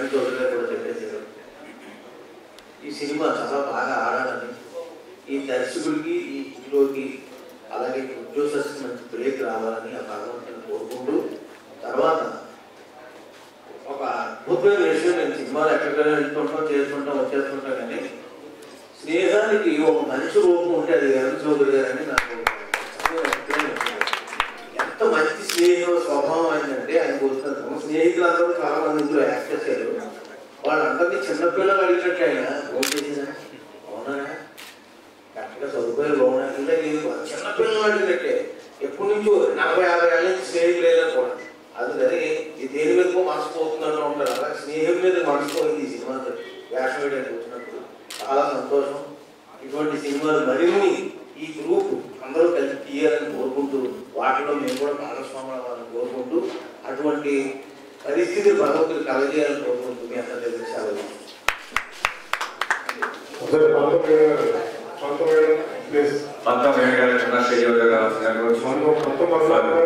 కిరణ్ చౌదరి గారు కూడా చెప్పేశారు ఈ సినిమా చాలా బాగా ఆడాలని ఈ దర్శకుడికి ఈ హీరోకి అలాగే ప్రొడ్యూసర్స్కి మంచి బ్రేక్ రావాలని ఆ భగవంతుని కోరుకుంటూ తర్వాత ఒక అద్భుతమైన విషయం నేను సినిమాలు ఎక్కడికైనా వెళ్తుంటాం చేసుకుంటాం వచ్చేస్తుంటాం కానీ స్నేహానికి ఒక మనిషి రూపం ఉంటే అది కిరణ్ చౌదరి గారు అని నాకు చక్కగా అభిప్రాయం వచ్చింది. ఎంత మంచి స్నేహం స్వభావం అయిందంటే ఆయనకు వస్తుంది మన స్నేహితులందరూ చాలా మంది ఇందులో యాక్ట్ చేశారు వాళ్ళందరినీ చిన్నపిల్లలు అడిగినట్టు ఆయన ఓన్ చేసిందా అవునా కరెక్ట్గా చదువుకోవాలి బాగున్నా అంటే లేదు చిన్నపిల్లలు అడిగినట్టే ఎప్పటి నుంచో నలభై యాభై ఏళ్ళ నుంచి స్నేహితులు లేదని కూడా అది కానీ ఈ దేని మీద మనసు పోతుందంటూ ఉంటారు అలా స్నేహం మీద మనసు పోయింది ఈ సినిమా వేషం వేయడానికి వచ్చినప్పుడు చాలా సంతోషం ఇటువంటి సినిమాలు మరిన్ని ఈ గ్రూప్ అందరూ కలిసి తీయాలని కోరుకుంటూ వాటిలో మేము కూడా భాగస్వాములు అవ్వాలని కోరుకుంటూ అటువంటి పరిస్థితి భగవంతుడు కలగజేయాలని కోరుకుంటూ మీ అందరి దగ్గర సెలవు ఒకసారి పంతొమ్మిది పంతొమ్మిది ప్లీజ్ పంతొమ్మిది గారు చిన్న శ్రీయోగ గారు పంతొమ్మిది